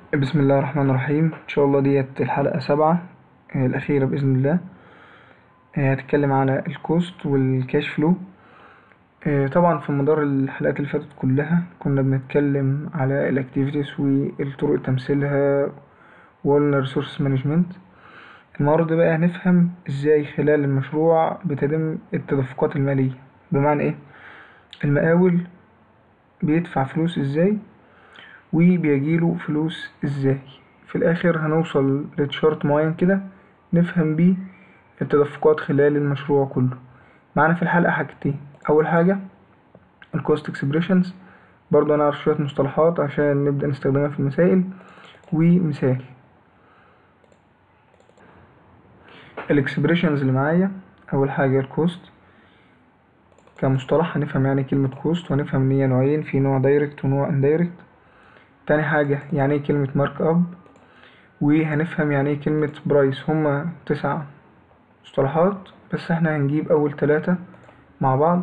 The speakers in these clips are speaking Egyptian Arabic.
بسم الله الرحمن الرحيم ان شاء الله ديت الحلقة سبعة آه، الأخيرة بإذن الله آه، هتتكلم على الكوست والكاش فلو آه، طبعا في مدار الحلقات اللي فاتت كلها كنا بنتكلم على الاكتيفيتيز والطرق تمثيلها وقلنا ريسورس مانجمنت النهاردة بقى هنفهم ازاي خلال المشروع بتتم التدفقات المالية بمعنى ايه المقاول بيدفع فلوس ازاي وبيجيله فلوس ازاي في الاخر هنوصل لتشارت معين كده نفهم بيه التدفقات خلال المشروع كله معانا في الحلقة حاجتين اول حاجة الكوست اكسبريشنز برضه هنعرف شوية مصطلحات عشان نبدأ نستخدمها في المسائل ومثال الاكسبريشنز اللي معايا اول حاجة الكوست كمصطلح هنفهم يعني كلمة كوست وهنفهم ان هي نوعين في نوع دايركت ونوع اندايركت تاني حاجة يعني ايه كلمة مارك اب وهنفهم يعني ايه كلمة برايس هما تسع مصطلحات بس احنا هنجيب اول تلاتة مع بعض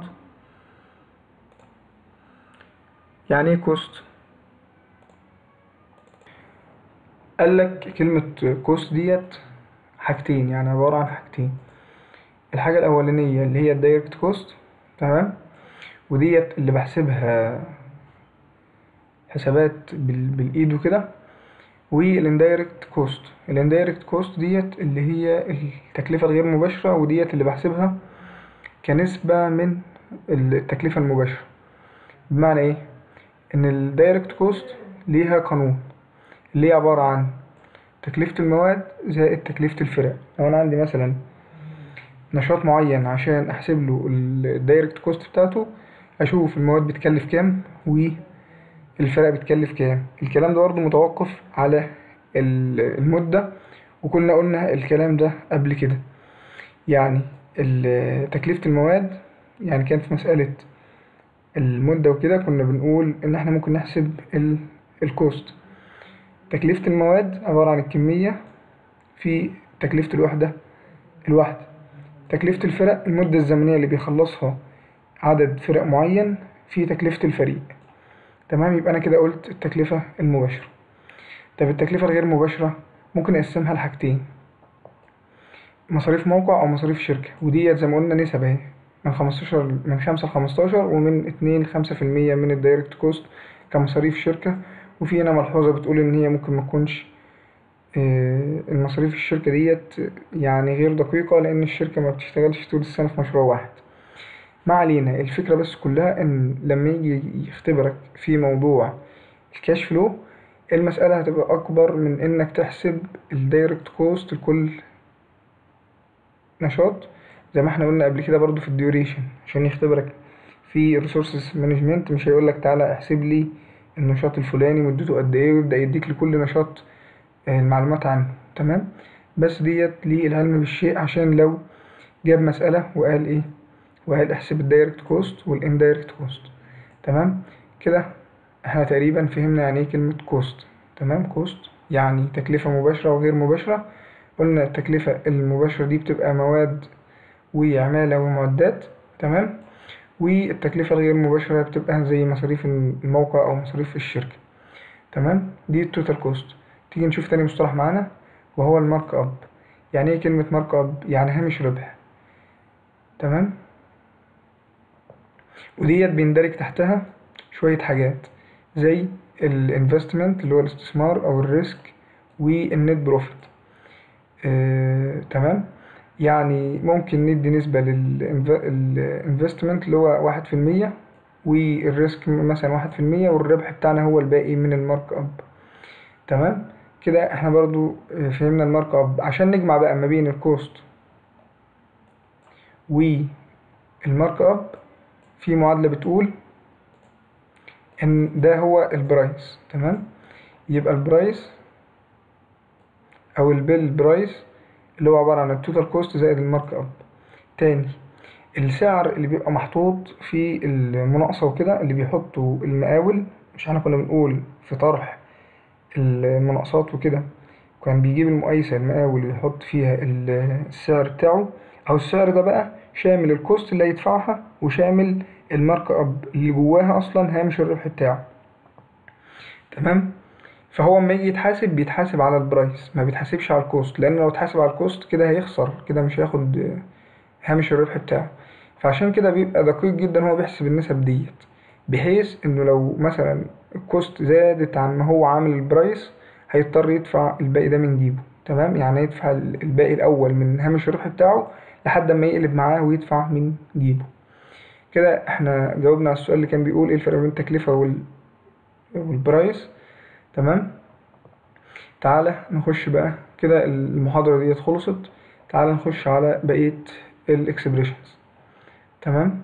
يعني ايه كوست قالك كلمة كوست ديت حاجتين يعني عبارة عن حاجتين الحاجة الأولانية اللي هي الدايركت كوست تمام وديت اللي بحسبها حسابات بال... بالايد وكده والاندايركت كوست الاندايركت كوست ديت اللي هي التكلفة الغير مباشرة وديت اللي بحسبها كنسبة من التكلفة المباشرة بمعنى ايه ان الدايركت كوست ليها قانون اللي هي عبارة عن تكلفة المواد زائد تكلفة الفرق لو انا عندي مثلا نشاط معين عشان احسب له الدايركت كوست بتاعته اشوف المواد بتكلف كام والفرق بتكلف كام الكلام ده برضه متوقف على المدة وكنا قلنا الكلام ده قبل كده يعني تكلفة المواد يعني كانت في مسألة المدة وكده كنا بنقول إن إحنا ممكن نحسب الكوست تكلفة المواد عبارة عن الكمية في تكلفة الوحدة الواحدة تكلفة الفرق المدة الزمنية اللي بيخلصها عدد فرق معين في تكلفة الفريق تمام يبقى أنا كده قلت التكلفة المباشرة طب التكلفة الغير مباشرة ممكن أقسمها لحاجتين مصاريف موقع أو مصاريف شركة وديت زي ما قلنا نسب أهي من خمستاشر من خمسة لخمستاشر ومن اتنين لخمسة في المية من الدايركت كوست كمصاريف شركة وفي هنا ملحوظة بتقول إن هي ممكن متكونش المصاريف الشركة ديت يعني غير دقيقة لأن الشركة ما بتشتغلش طول السنة في مشروع واحد ما علينا الفكرة بس كلها إن لما يجي يختبرك في موضوع الكاش فلو المسألة هتبقى أكبر من إنك تحسب الدايركت كوست لكل نشاط زي ما احنا قلنا قبل كده برضو في الديوريشن عشان يختبرك في ريسورسز مانجمنت مش هيقولك تعالى احسب لي النشاط الفلاني مدته قد ايه ويبدأ يديك لكل نشاط المعلومات عنه تمام بس ديت ليه العلم بالشيء عشان لو جاب مسألة وقال ايه وقال احسب الدايركت كوست والاندايركت كوست تمام كده احنا تقريبا فهمنا يعني ايه كلمة كوست تمام كوست يعني تكلفة مباشرة وغير مباشرة قلنا التكلفة المباشرة دي بتبقى مواد وعمالة ومعدات تمام والتكلفة الغير مباشرة بتبقى زي مصاريف الموقع أو مصاريف الشركة تمام دي التوتال كوست تيجي نشوف تاني مصطلح معانا وهو المارك اب يعني ايه كلمة مارك اب يعني هامش ربح تمام وديت بيندرج تحتها شوية حاجات زي الانفستمنت اللي هو الاستثمار او الريسك والنت بروفيت آه، تمام يعني ممكن ندي نسبة للانفستمنت اللي هو واحد في المية والريسك مثلا واحد في المية والربح بتاعنا هو الباقي من المارك اب تمام كده احنا برضو فهمنا المارك اب عشان نجمع بقى ما بين الكوست والمارك اب في معادلة بتقول ان ده هو البرايس تمام يبقى البرايس او البيل برايس اللي هو عبارة عن التوتال كوست زائد المارك اب تاني السعر اللي بيبقى محطوط في المناقصة وكده اللي بيحطه المقاول مش احنا كنا بنقول في طرح المناقصات وكده كان بيجيب المقايسة المقاول يحط فيها السعر بتاعه أو السعر ده بقى شامل الكوست اللي هيدفعها وشامل المارك اب اللي جواها أصلا هامش الربح بتاعه تمام فهو اما يجي يتحاسب بيتحاسب على البرايس ما بيتحاسبش على الكوست لان لو اتحاسب على الكوست كده هيخسر كده مش هياخد آه، هامش الربح بتاعه فعشان كده بيبقى دقيق جدا هو بيحسب النسب ديت بحيث انه لو مثلا الكوست زادت عن ما هو عامل البرايس هيضطر يدفع الباقي ده من جيبه تمام يعني يدفع الباقي الاول من هامش الربح بتاعه لحد ما يقلب معاه ويدفع من جيبه كده احنا جاوبنا على السؤال اللي كان بيقول ايه الفرق بين التكلفة وال... والبرايس تمام تعالى نخش بقى كده المحاضرة ديت خلصت تعالى نخش على بقية الاكسبريشنز تمام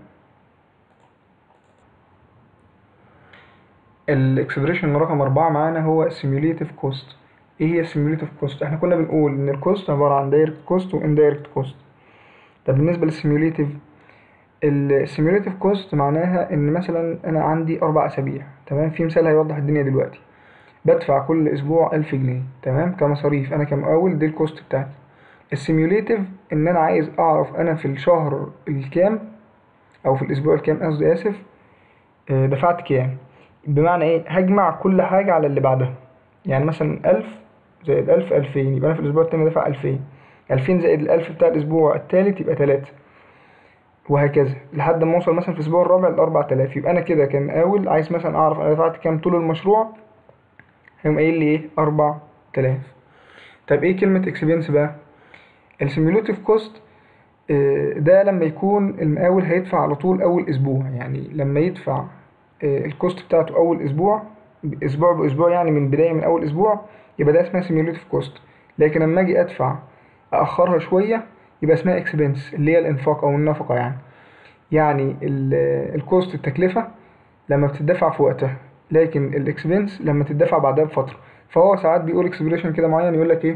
الاكسبريشن رقم أربعة معانا هو simulative cost ايه هي simulative cost احنا كنا بنقول ان الكوست عبارة عن direct cost و indirect cost طب بالنسبة للسيميوليتيف السيميوليتيف كوست معناها ان مثلا انا عندي اربع اسابيع تمام في مثال هيوضح الدنيا دلوقتي بدفع كل اسبوع الف جنيه تمام كمصاريف انا كمقاول دي الكوست بتاعتي السيميوليتيف ان انا عايز اعرف انا في الشهر الكام او في الاسبوع الكام قصدي اسف آه، دفعت كام بمعنى ايه هجمع كل حاجة على اللي بعدها يعني مثلا ألف زائد ألف ألفين يبقى أنا في الأسبوع التاني دافع ألفين ألفين زائد الألف بتاع الأسبوع التالت يبقى تلاتة وهكذا لحد ما أوصل مثلا في الأسبوع الرابع لأربع تلاف يبقى أنا كده كمقاول عايز مثلا أعرف أنا دفعت كام طول المشروع هيقوم قايل لي إيه أربع تلاف طب إيه كلمة إكسبنس بقى؟ السيميوليتيف كوست ده لما يكون المقاول هيدفع على طول أول أسبوع يعني لما يدفع آه، الكوست بتاعته أول أسبوع أسبوع بأسبوع يعني من بداية من أول أسبوع يبقى ده اسمها سيميوليتيف كوست لكن لما أجي أدفع أأخرها شوية يبقى اسمها اكسبنس اللي هي الإنفاق أو النفقة يعني يعني الكوست التكلفة لما بتدفع في وقتها لكن الاكسبنس لما تدفع بعدها بفترة فهو ساعات بيقول اكسبريشن كده معين يقول لك ايه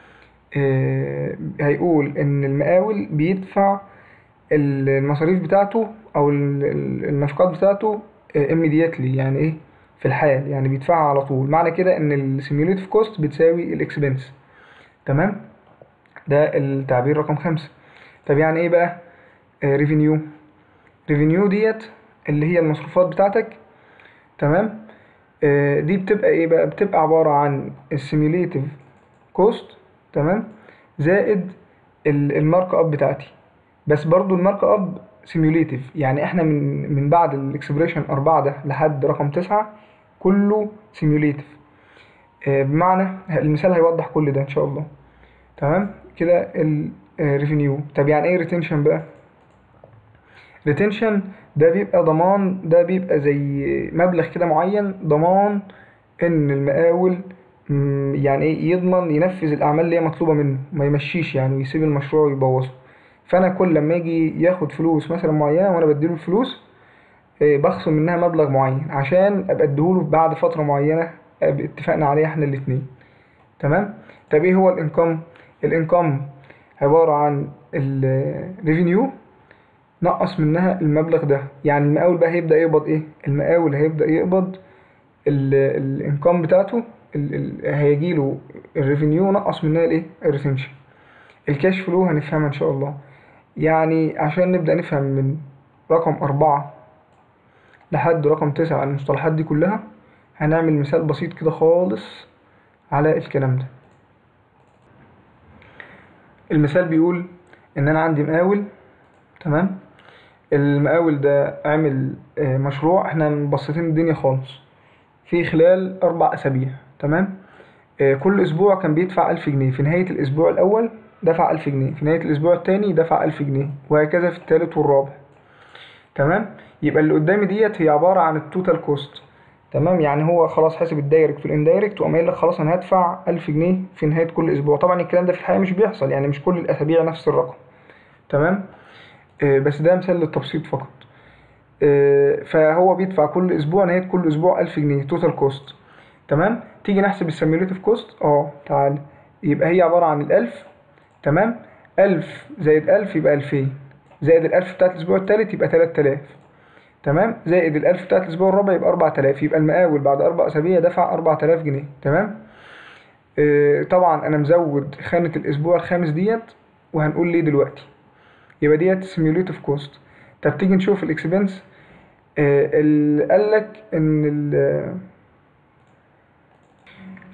آه هيقول ان المقاول بيدفع المصاريف بتاعته او ال- ال- النفقات بتاعته immediately يعني ايه في الحال يعني بيدفعها على طول معنى كده ان السيميوليتيف كوست بتساوي الاكسبنس تمام ده التعبير رقم خمسة طب يعني ايه بقى ريفينيو ريفينيو ديت اللي هي المصروفات بتاعتك تمام آه، دي بتبقى ايه بقى بتبقى عبارة عن السيميوليتيف كوست تمام زائد ال- المارك اب بتاعتي بس برضو المارك اب سيميوليتيف يعني احنا من من بعد الاكسبريشن أربعة ده لحد رقم تسعة كله سيميوليتيف بمعنى المثال هيوضح كل ده ان شاء الله تمام كده الريفينيو طب يعني ايه ريتنشن بقى ريتنشن ده بيبقى ضمان ده بيبقى زي مبلغ كده معين ضمان ان المقاول مم، يعني ايه يضمن ينفذ الاعمال اللي هي مطلوبه منه ما يمشيش يعني ويسيب المشروع ويبوظه فانا كل لما يجي ياخد فلوس مثلا معينه وانا بديله الفلوس إيه، بخصم منها مبلغ معين عشان ابقى اديهوله بعد فتره معينه أبقى اتفقنا عليها احنا الاتنين تمام طب ايه هو الانكم الانكم عباره عن الريفينيو نقص منها المبلغ ده يعني المقاول بقى هيبدا يقبض ايه المقاول هيبدا يقبض الانكم بتاعته ال- ال- هيجيله الريفينيو نقص منها الايه الريتنشن الكاش فلو هنفهمها ان شاء الله يعني عشان نبدا نفهم من رقم أربعة لحد رقم تسعة المصطلحات دي كلها هنعمل مثال بسيط كده خالص على الكلام ده المثال بيقول ان انا عندي مقاول تمام المقاول ده عامل آه، مشروع احنا مبسطين الدنيا خالص في خلال اربع اسابيع تمام آه، كل اسبوع كان بيدفع الف جنيه في نهاية الاسبوع الاول دفع الف جنيه في نهاية الاسبوع التاني دفع الف جنيه وهكذا في التالت والرابع تمام يبقى اللي قدامي ديت هي عبارة عن التوتال كوست تمام يعني هو خلاص حاسب الدايركت والاندايركت وقام قايل لك خلاص انا هدفع 1000 جنيه في نهاية كل اسبوع طبعا الكلام ده في الحقيقة مش بيحصل يعني مش كل الاسابيع نفس الرقم تمام آه، بس ده مثال للتبسيط فقط آه، فهو بيدفع كل اسبوع نهاية كل اسبوع 1000 جنيه توتال كوست تمام تيجي نحسب السيميوليتيف كوست اه تعال يبقى هي عبارة عن الألف تمام ألف زائد ألف يبقى ألفين زائد الألف بتاعت الأسبوع التالت يبقى تلات آلاف تمام زائد الألف بتاعت الأسبوع الرابع يبقى أربعة آلاف يبقى المقاول بعد أربع أسابيع دفع أربعة آلاف جنيه تمام آه، طبعا أنا مزود خانة الأسبوع الخامس ديت وهنقول ليه دلوقتي يبقى ديت سيميوليتيف كوست طب تيجي نشوف الإكسبنس اللي قال لك إن ال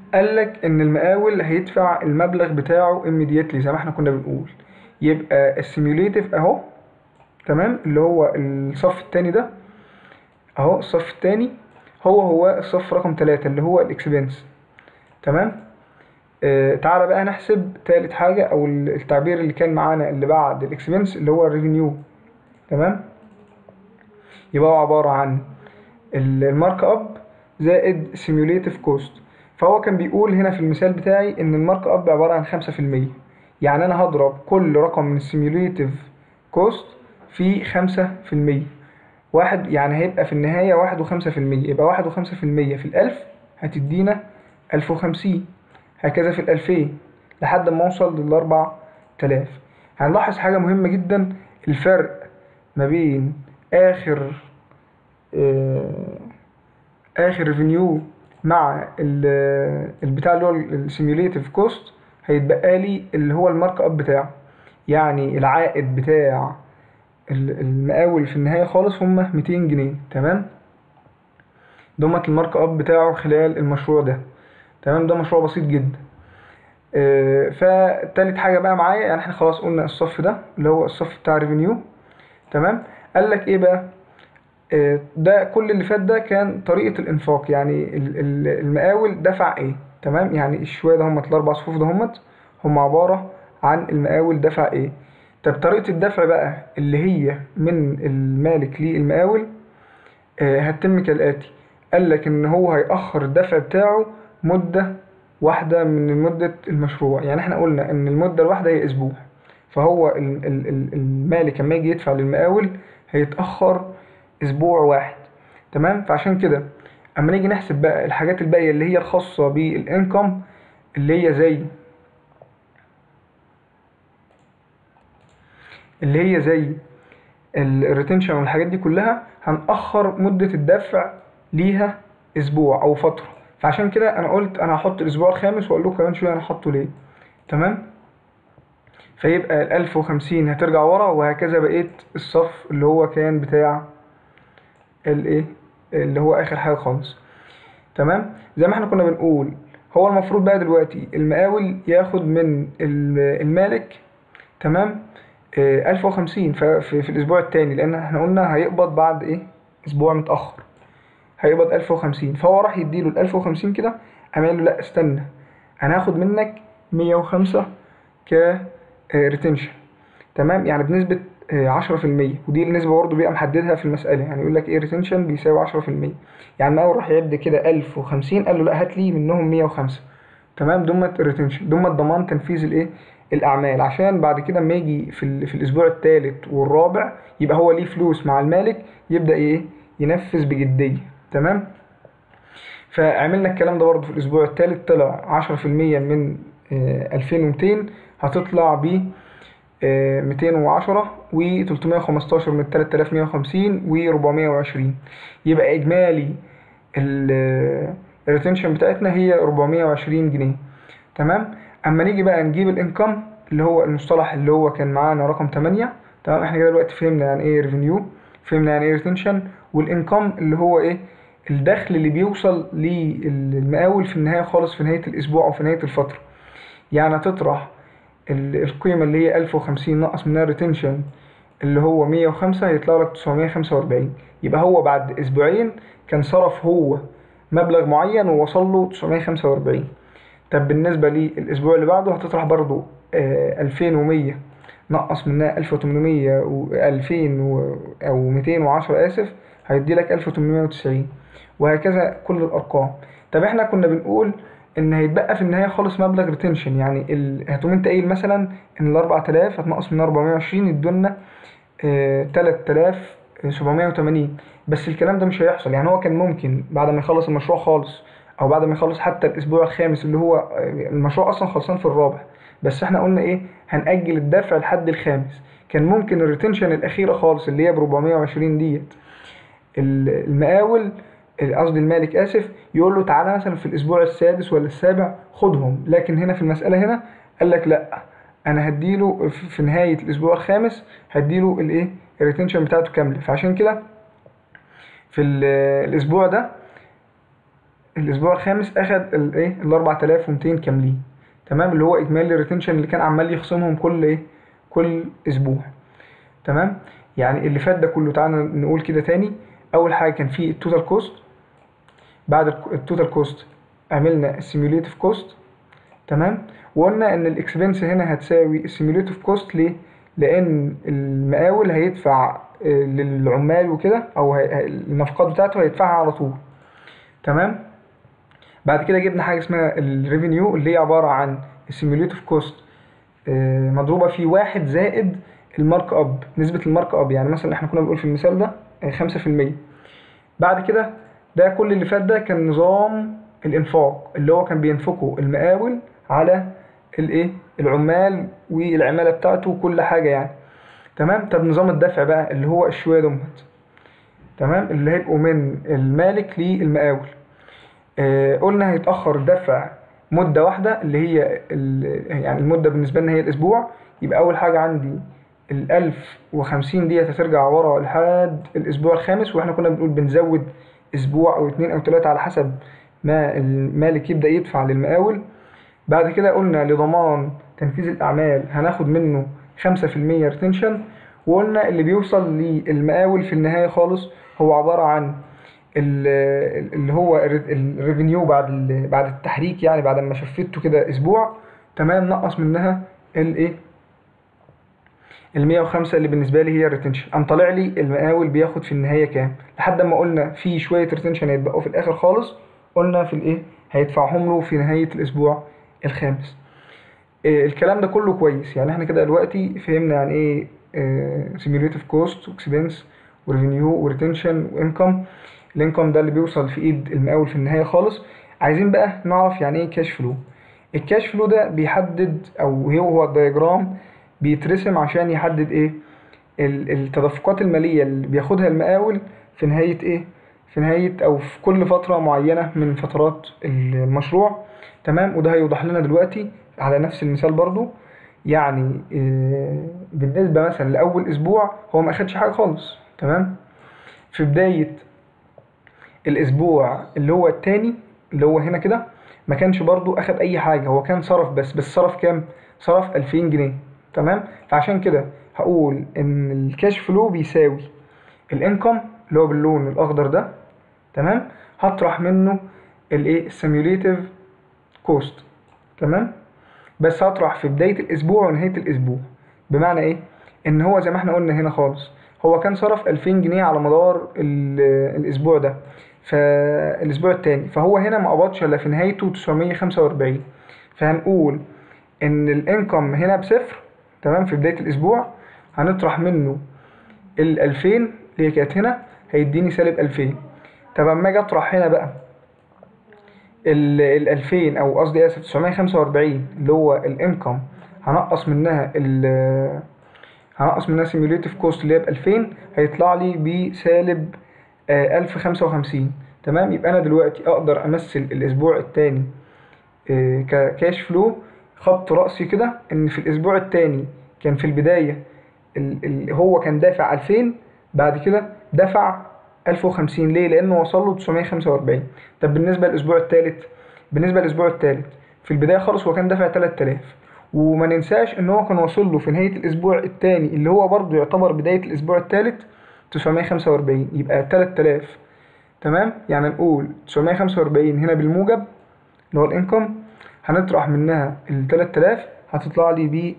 قال لك ان المقاول هيدفع المبلغ بتاعه immediately زي ما احنا كنا بنقول يبقى السيميوليتيف اهو تمام اللي هو الصف التاني ده اهو الصف التاني هو هو الصف رقم تلاتة اللي هو الاكسبنس تمام آه تعالى بقى نحسب تالت حاجة او التعبير اللي كان معانا اللي بعد الاكسبنس اللي هو الريفينيو تمام يبقى هو عبارة عن المارك اب زائد سيميوليتيف كوست فهو كان بيقول هنا في المثال بتاعي ان المارك اب عبارة عن خمسة في المية يعني انا هضرب كل رقم من السيميوليتيف كوست في خمسة في المية واحد يعني هيبقى في النهاية واحد وخمسة في المية يبقى واحد وخمسة في المية في الألف هتدينا ألف وخمسين هكذا في الألفين لحد ما أوصل للأربع تلاف هنلاحظ حاجة مهمة جدا الفرق ما بين آخر آه آخر ريفينيو مع البتاع اللي هو السيميوليتيف كوست هيتبقى لي اللي هو المارك اب بتاعه يعني العائد بتاع المقاول في النهاية خالص هما 200 جنيه تمام دومت المارك اب بتاعه خلال المشروع ده تمام ده مشروع بسيط جدا آه فتالت حاجة بقى معايا يعني احنا خلاص قلنا الصف ده اللي هو الصف بتاع ريفينيو تمام قال لك ايه بقى آه ده كل اللي فات ده كان طريقة الانفاق يعني المقاول دفع ايه تمام يعني الشوية ده همت الاربع صفوف ده همت هم عبارة عن المقاول دفع ايه طب طريقة الدفع بقى اللي هي من المالك للمقاول آه هتتم كالآتي قال لك إن هو هيأخر الدفع بتاعه مدة واحدة من مدة المشروع يعني احنا قلنا إن المدة الواحدة هي أسبوع فهو المالك لما يجي يدفع للمقاول هيتأخر أسبوع واحد تمام فعشان كده أما نيجي نحسب بقى الحاجات الباقية اللي هي الخاصة بالإنكم اللي هي زي اللي هي زي الريتنشن والحاجات دي كلها هنأخر مدة الدفع ليها أسبوع أو فترة فعشان كده أنا قلت أنا هحط الأسبوع الخامس وأقول لكم كمان شوية أنا هحطه ليه تمام فيبقى الألف وخمسين هترجع ورا وهكذا بقيت الصف اللي هو كان بتاع الإيه اللي هو آخر حاجة خالص تمام زي ما احنا كنا بنقول هو المفروض بقى دلوقتي المقاول ياخد من المالك تمام ألف وخمسين في, في الأسبوع التاني لأن احنا قلنا هيقبض بعد إيه أسبوع متأخر هيقبض ألف وخمسين فهو راح يديله الألف وخمسين كده قام قال له لأ استنى أنا هاخد منك مية وخمسة ك ريتنشن تمام يعني بنسبة عشرة في المية ودي النسبة برضه بيبقى محددها في المسألة يعني يقول لك إيه ريتنشن بيساوي عشرة في المية يعني المقاول راح يعد كده ألف وخمسين قال له لأ هات لي منهم مية وخمسة تمام دمت الريتنشن دمت ضمان تنفيذ الإيه الاعمال عشان بعد كده اما يجي في, في الاسبوع الثالث والرابع يبقى هو ليه فلوس مع المالك يبدا ايه ينفذ بجديه تمام فعملنا الكلام ده برضه في الاسبوع الثالث طلع 10% من 2200 هتطلع ب 210 و 315 من 3150 و 420 يبقى اجمالي الريتنشن بتاعتنا هي 420 جنيه تمام اما نيجي بقى نجيب الانكم اللي هو المصطلح اللي هو كان معانا رقم 8 تمام احنا كده دلوقتي فهمنا يعني ايه ريفينيو فهمنا يعني ايه ريتنشن والانكم اللي هو ايه الدخل اللي بيوصل للمقاول في النهايه خالص في نهايه الاسبوع او في نهايه الفتره يعني هتطرح القيمه اللي هي 1050 ناقص منها الريتنشن اللي هو 105 هيطلع لك 945 يبقى هو بعد اسبوعين كان صرف هو مبلغ معين ووصل له 945 طب بالنسبة للأسبوع اللي بعده هتطرح برضو ألفين ومية نقص منها ألف وتمنمية وألفين أو ميتين وعشرة آسف هيدي لك ألف وتمنمية وتسعين وهكذا كل الأرقام طب احنا كنا بنقول إن هيتبقى في النهاية خالص مبلغ ريتنشن يعني ال... هتقوم أنت قايل مثلا إن الأربعة آلاف هتنقص من أربعمية وعشرين يدولنا تلات آلاف سبعمية وتمانين بس الكلام ده مش هيحصل يعني هو كان ممكن بعد ما يخلص المشروع خالص او بعد ما يخلص حتى الاسبوع الخامس اللي هو المشروع اصلا خلصان في الرابع بس احنا قلنا ايه هنأجل الدفع لحد الخامس كان ممكن الريتنشن الاخيره خالص اللي هي ب 420 ديت المقاول قصدي المالك اسف يقول له تعالى مثلا في الاسبوع السادس ولا السابع خدهم لكن هنا في المساله هنا قال لك لا انا هديله في نهايه الاسبوع الخامس هديله الايه الريتنشن بتاعته كامله فعشان كده في الاسبوع ده الاسبوع الخامس اخد الايه ال 4200 كاملين تمام اللي هو اجمالي الريتنشن اللي كان عمال يخصمهم كل ايه كل اسبوع تمام يعني اللي فات ده كله تعالى نقول كده تاني اول حاجه كان في التوتال كوست بعد التوتال كوست عملنا السيميوليتيف كوست تمام وقلنا ان الاكسبنس هنا هتساوي السيميوليتيف كوست ليه لان المقاول هيدفع آه، للعمال وكده او هي- هي- النفقات بتاعته هيدفعها على طول تمام بعد كده جبنا حاجه اسمها الريفينيو اللي هي عباره عن السيميوليتيف كوست مضروبه في واحد زائد المارك اب نسبه المارك اب يعني مثلا احنا كنا بنقول في المثال ده آه، 5% بعد كده ده كل اللي فات ده كان نظام الانفاق اللي هو كان بينفقه المقاول على الايه العمال والعماله بتاعته وكل حاجه يعني تمام طب نظام الدفع بقى اللي هو الشويه دمت تمام اللي هيبقوا من المالك للمقاول آه قلنا هيتاخر الدفع مده واحده اللي هي ال- يعني المده بالنسبه لنا هي الاسبوع يبقى اول حاجه عندي ال 1050 ديت هترجع ورا لحد الاسبوع الخامس واحنا كنا بنقول بنزود اسبوع او اتنين او تلاته على حسب ما المالك يبدا يدفع للمقاول بعد كده قلنا لضمان تنفيذ الأعمال هناخد منه خمسة في المية ريتنشن وقلنا اللي بيوصل للمقاول في النهاية خالص هو عبارة عن ال- اللي هو الريفينيو بعد ال- بعد التحريك يعني بعد ما شفته كده أسبوع تمام نقص منها الإيه ال 105 اللي بالنسبه لي هي الريتنشن قام طالع لي المقاول بياخد في النهايه كام لحد ما قلنا في شويه ريتنشن هيتبقوا في الاخر خالص قلنا في الايه هيدفعهم له في نهايه الاسبوع الخامس إيه الكلام ده كله كويس يعني احنا كده دلوقتي فهمنا يعني ايه سيميوليتيف كوست واكسبنس وريفينيو وريتنشن وانكم الانكم ده اللي بيوصل في ايد المقاول في النهايه خالص عايزين بقى نعرف يعني ايه كاش فلو الكاش فلو ده بيحدد او هو هو الدياجرام بيترسم عشان يحدد ايه ال- التدفقات الماليه اللي بياخدها المقاول في نهايه ايه في نهايه او في كل فتره معينه من فترات المشروع تمام وده هيوضح لنا دلوقتي على نفس المثال برضو يعني آه، بالنسبه مثلا لاول اسبوع هو ما اخدش حاجه خالص تمام في بدايه الاسبوع اللي هو التاني اللي هو هنا كده ما كانش برضو اخد اي حاجه هو كان صرف بس بس صرف كام صرف 2000 جنيه تمام فعشان كده هقول ان الكاش فلو بيساوي الانكم اللي هو باللون الاخضر ده تمام هطرح منه الايه السيميوليتيف كوست تمام بس هطرح في بدايه الاسبوع ونهايه الاسبوع بمعنى ايه ان هو زي ما احنا قلنا هنا خالص هو كان صرف 2000 جنيه على مدار ال- الاسبوع ده فالاسبوع التاني فهو هنا ما قبضش الا في نهايته 945 فهنقول ان الانكم هنا بصفر تمام في بدايه الاسبوع هنطرح منه ال 2000 اللي هي كانت هنا هيديني سالب 2000 طب اما اجي اطرح هنا بقى ال ال 2000 او قصدي اسف 945 اللي هو الانكم هنقص منها ال هنقص منها سيميوليتيف كوست اللي هي ب 2000 هيطلع لي بسالب آه، 1055 تمام يبقى انا دلوقتي اقدر امثل الاسبوع الثاني ككاش فلو خط رأسي كده ان في الاسبوع الثاني كان في البداية ال- ال- هو كان دافع 2000 بعد كده دفع 1050 ليه لانه وصل له 945 طب بالنسبة للاسبوع الثالث بالنسبة للاسبوع الثالث في البداية خالص هو كان دافع 3000 وما ننساش ان هو كان واصل له في نهاية الاسبوع الثاني اللي هو برضه يعتبر بداية الاسبوع الثالث 945 يبقى 3000 تمام يعني نقول 945 هنا بالموجب اللي هو الانكم هنطرح منها ال 3000 هتطلع لي ب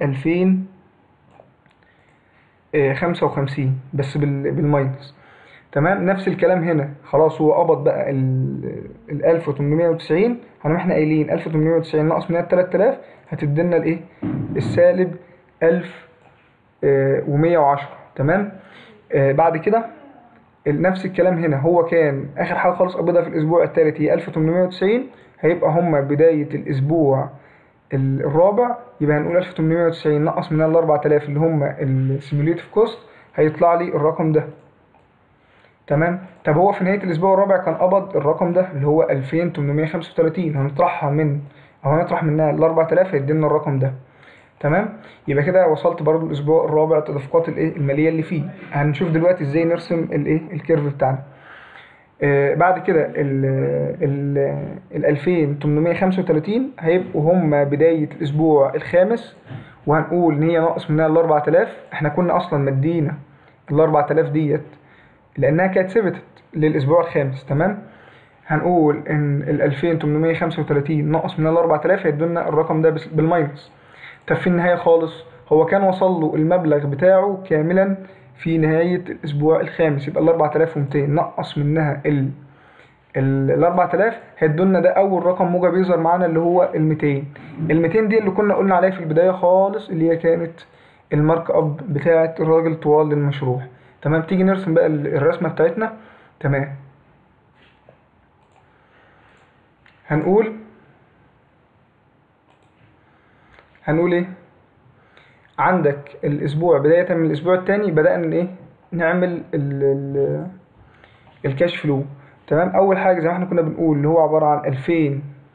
2055 بس بال- بالماينس تمام نفس الكلام هنا خلاص هو قبض بقى ال ال 1890 هنقوم احنا قايلين 1890 ناقص منها ال 3000 هتدينا الايه السالب 1110 تمام آه بعد كده ال- نفس الكلام هنا هو كان اخر حاجه خالص قبضها في الاسبوع الثالث هي 1890 هيبقى هما بدايه الاسبوع ال- الرابع يبقى هنقول 1890 نقص منها ال 4000 اللي هما السيميوليتيف كوست هيطلع لي الرقم ده تمام طب هو في نهايه الاسبوع الرابع كان قبض الرقم ده اللي هو 2835 هنطرحها من او هنطرح منها ال 4000 هيدينا الرقم ده تمام يبقى كده وصلت برضو الاسبوع الرابع التدفقات الايه الماليه اللي فيه هنشوف دلوقتي ازاي نرسم الايه الكيرف بتاعنا آه بعد كده ال ال ال 2835 هيبقوا هم بداية الأسبوع الخامس وهنقول إن هي ناقص منها ال 4000 احنا كنا أصلا مدينا ال 4000 ديت لأنها كانت ثبتت للأسبوع الخامس تمام هنقول إن ال 2835 ناقص منها ال 4000 هيدونا الرقم ده بس- بالماينس طب في النهاية خالص هو كان وصل له المبلغ بتاعه كاملا في نهاية الأسبوع الخامس يبقى ال 4200 نقص منها ال ال ال 4000 هيدولنا ده أول رقم موجب يظهر معانا اللي هو ال 200 ال 200 دي اللي كنا قلنا عليها في البداية خالص اللي هي كانت المارك اب بتاعة الراجل طوال المشروع تمام تيجي نرسم بقى ال- الرسمة بتاعتنا تمام هنقول هنقول ايه عندك الاسبوع بداية من الاسبوع التاني بدأنا ايه نعمل ال ال الكاش فلو تمام اول حاجة زي ما احنا كنا بنقول اللي هو عبارة عن 2000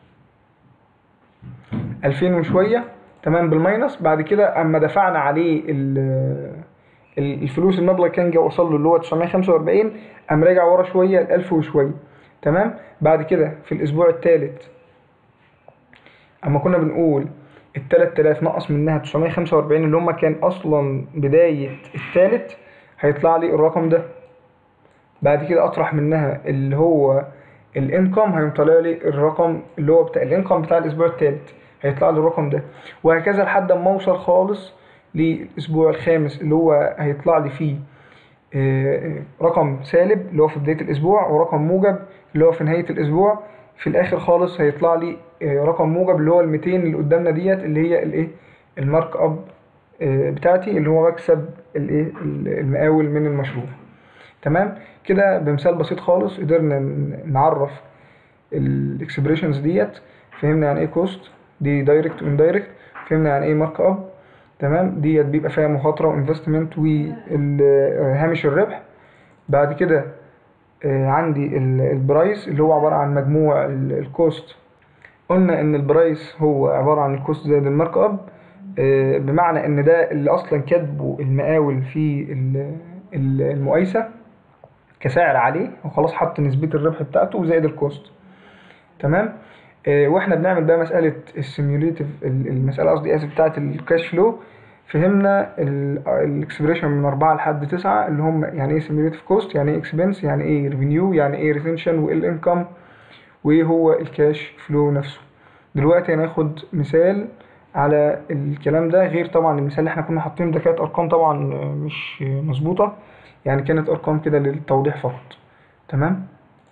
2000 وشوية تمام بالماينس بعد كده اما دفعنا عليه ال- ال- الفلوس المبلغ كان جه وصل له اللي هو 945 قام راجع ورا شوية ل 1000 وشوية تمام بعد كده في الاسبوع الثالث اما كنا بنقول ال 3000 نقص منها 945 اللي هما كان اصلا بداية الثالث هيطلع لي الرقم ده بعد كده اطرح منها اللي هو الانكم هيقوم طالع لي الرقم اللي هو بتاع الانكم بتاع الاسبوع الثالث هيطلع لي الرقم ده وهكذا لحد ما اوصل خالص للاسبوع الخامس اللي هو هيطلع لي فيه آه، رقم سالب اللي هو في بداية الأسبوع ورقم موجب اللي هو في نهاية الأسبوع في الآخر خالص هيطلع لي آه، رقم موجب اللي هو ال 200 اللي قدامنا ديت اللي هي الإيه المارك أب آه، بتاعتي اللي هو مكسب الإيه المقاول من المشروع تمام كده بمثال بسيط خالص قدرنا ن- نعرف الاكسبريشنز ديت فهمنا يعني ايه كوست دي دايركت واندايركت فهمنا يعني ايه مارك اب تمام ديت بيبقى فيها مخاطره وانفستمنت وهامش الربح بعد كده آه، عندي ال- البرايس اللي هو عباره عن مجموع ال- الكوست قلنا ان البرايس هو عباره عن الكوست زائد المارك اب آه، بمعنى ان ده اللي اصلا كاتبه المقاول في ال- ال- المقايسه كسعر عليه وخلاص حط نسبة الربح بتاعته زائد الكوست تمام آه، واحنا بنعمل بقى مسألة السيميوليتيف المسألة قصدي اسف بتاعة الكاش فلو فهمنا الاكسبريشن من أربعة لحد تسعة اللي هم يعني ايه سيميوليتيف كوست يعني ايه اكسبنس يعني ايه ريفينيو يعني ايه ريتنشن وايه الانكم وايه هو الكاش فلو نفسه دلوقتي هناخد مثال على الكلام ده غير طبعا المثال اللي احنا كنا حاطينه ده كانت ارقام طبعا آه، مش آه، مظبوطة يعني كانت ارقام كده للتوضيح فقط تمام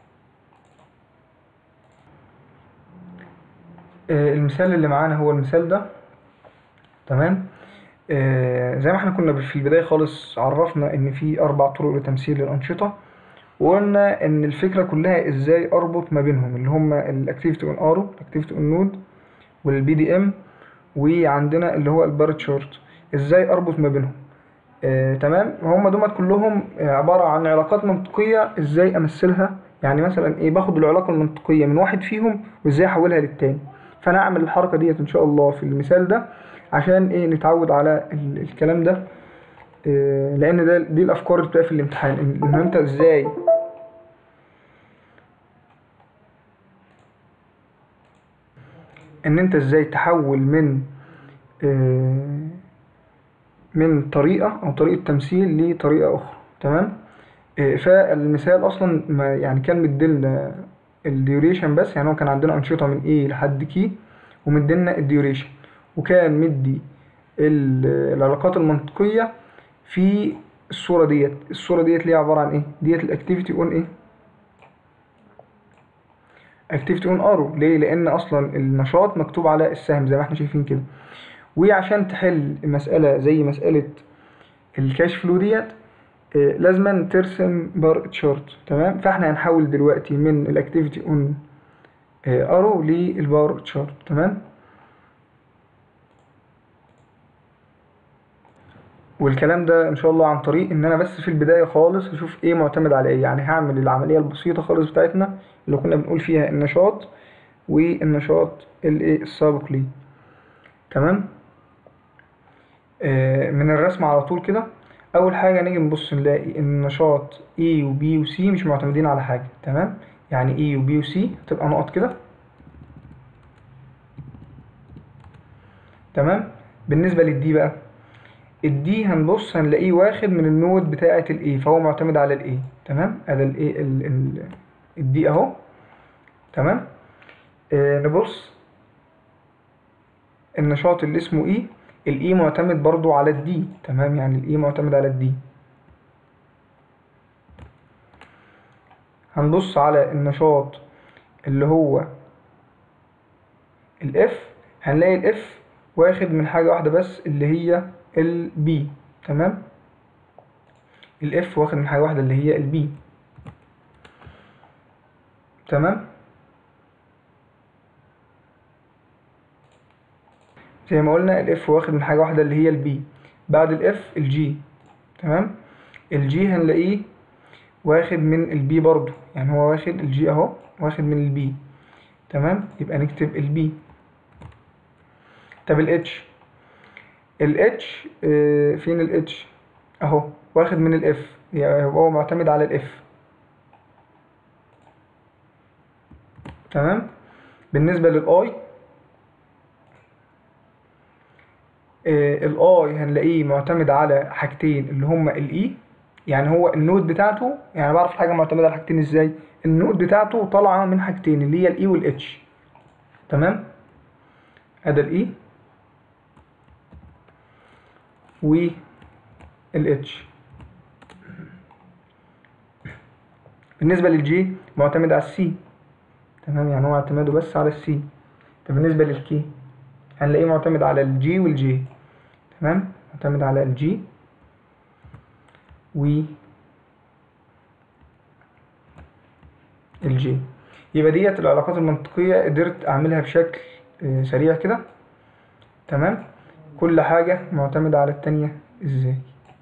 آه، المثال اللي معانا هو المثال ده تمام آه، زي ما احنا كنا في البداية خالص عرفنا ان في اربع طرق لتمثيل الانشطة وقلنا ان الفكرة كلها ازاي اربط ما بينهم اللي هم الاكتيفيتي اون ارو الاكتيفيتي اون نود والبي دي ام وعندنا اللي هو البار تشارت ازاي اربط ما بينهم آه، تمام هم دول كلهم آه، عبارة عن علاقات منطقية ازاي امثلها يعني مثلا ايه باخد العلاقة المنطقية من واحد فيهم وازاي احولها للتاني فانا اعمل الحركة ديت ان شاء الله في المثال ده عشان ايه نتعود على ال- الكلام ده آه، لان ده دي الافكار اللي بتبقى في الامتحان ان إن انت ازاي ان انت ازاي تحول من آه، من طريقة أو طريقة تمثيل لطريقة أخرى تمام آه، فالمثال أصلا ما يعني كان مديلنا الديوريشن بس يعني هو كان عندنا أنشطة من A لحد كي ومديلنا الديوريشن وكان مدي ال- العلاقات المنطقية في الصورة ديت الصورة ديت اللي هي عبارة عن إيه؟ ديت الأكتيفيتي أون إيه؟ اكتيفيتي اون ارو ليه لان اصلا النشاط مكتوب على السهم زي ما احنا شايفين كده وعشان تحل مسألة زي مسألة الكاش فلو ديت آه، لازما ترسم بار تشارت تمام فاحنا هنحول دلوقتي من الاكتيفيتي اون ارو للبار تشارت تمام والكلام ده ان شاء الله عن طريق ان انا بس في البدايه خالص اشوف ايه معتمد على ايه يعني هعمل العمليه البسيطه خالص بتاعتنا اللي كنا بنقول فيها النشاط والنشاط الايه السابق ليه تمام آه من الرسم على طول كده اول حاجه نيجي نبص نلاقي ان نشاط A و B و C مش معتمدين على حاجه تمام يعني A و B و C هتبقى نقط كده تمام بالنسبه للدي بقى الدي هنبص هنلاقيه واخد من النود بتاعه الاي فهو معتمد على الاي تمام ادي الاي الدي اهو تمام آه نبص النشاط اللي اسمه اي الاي معتمد برضو على الدي تمام يعني الاي معتمد على الدي هنبص على النشاط اللي هو الاف هنلاقي الاف واخد من حاجة واحدة بس اللي هي البي تمام الاف واخد من حاجة واحدة اللي هي البي تمام زي ما قلنا الاف واخد من حاجة واحدة اللي هي البي بعد الاف الجي تمام الجي هنلاقيه واخد من البي برضو يعني هو واخد الجي اهو واخد من البي تمام يبقى نكتب البي طب الاتش الاتش اه فين الاتش اهو واخد من الاف يعني هو معتمد على الاف تمام بالنسبة للاي الاي هنلاقيه معتمد على حاجتين اللي هما الاي يعني هو النود بتاعته يعني بعرف حاجة معتمدة على حاجتين ازاي النود بتاعته طالعة من حاجتين اللي هي الاي والاتش تمام ادي الاي والاتش بالنسبة للجي معتمد على السي تمام يعني هو اعتماده بس على السي طب بالنسبة للكي هنلاقيه معتمد على الجي والجي تمام معتمد على الجي و الجي يبقى ديت العلاقات المنطقية قدرت أعملها بشكل سريع كده تمام كل حاجة معتمدة على التانية ازاي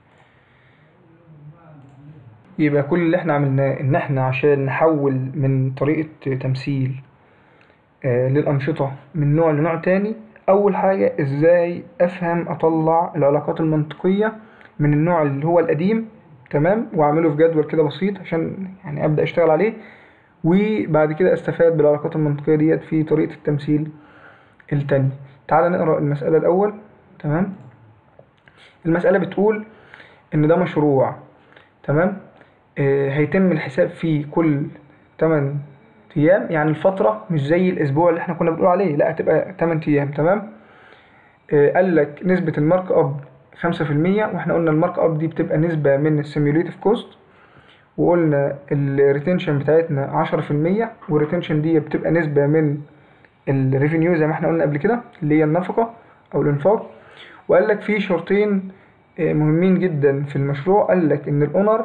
يبقى كل اللي احنا عملناه ان احنا عشان نحول من طريقة تمثيل آه للأنشطة من نوع لنوع تاني أول حاجة ازاي أفهم أطلع العلاقات المنطقية من النوع اللي هو القديم تمام وأعمله في جدول كده بسيط عشان يعني أبدأ أشتغل عليه وبعد كده أستفاد بالعلاقات المنطقية ديت في طريقة التمثيل التاني تعال نقرأ المسألة الأول تمام المسألة بتقول إن ده مشروع تمام آه هيتم الحساب فيه كل 8 أيام يعني الفترة مش زي الأسبوع اللي احنا كنا بنقول عليه لا هتبقى 8 أيام تمام آه قال لك نسبة المارك أب 5% واحنا قلنا المارك أب دي بتبقى نسبة من السيميوليتيف كوست وقلنا الريتنشن بتاعتنا 10% والريتنشن دي بتبقى نسبة من الريفينيو زي ما احنا قلنا قبل كده اللي هي النفقة أو الإنفاق وقال لك في شرطين مهمين جدا في المشروع قال لك ان الاونر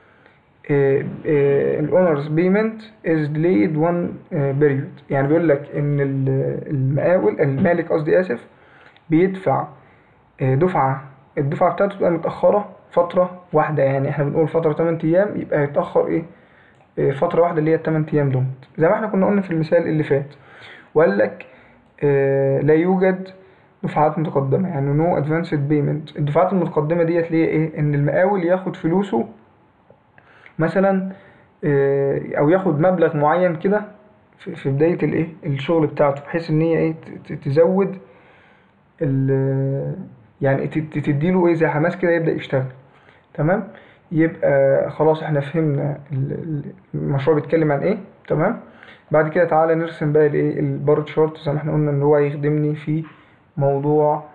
الاونرز بيمنت از delayed one بيريود يعني بيقول لك ان المقاول المالك قصدي اسف بيدفع دفعه الدفعه بتاعته تبقى متاخره فتره واحده يعني احنا بنقول فتره 8 ايام يبقى هيتاخر ايه فتره واحده اللي هي 8 ايام دول زي ما احنا كنا قلنا في المثال اللي فات وقال لك لا يوجد دفعات متقدمة يعني نو ادفانسد بيمنت الدفعات المتقدمة ديت ليه ايه ان المقاول ياخد فلوسه مثلا او ياخد مبلغ معين كده في بداية الايه الشغل بتاعته بحيث ان هي ايه تزود ال يعني تديله ايه زي حماس كده يبدأ يشتغل تمام يبقى خلاص احنا فهمنا المشروع بيتكلم عن ايه تمام بعد كده تعالى نرسم بقى الايه البار تشارت زي ما احنا قلنا ان هو هيخدمني في موضوع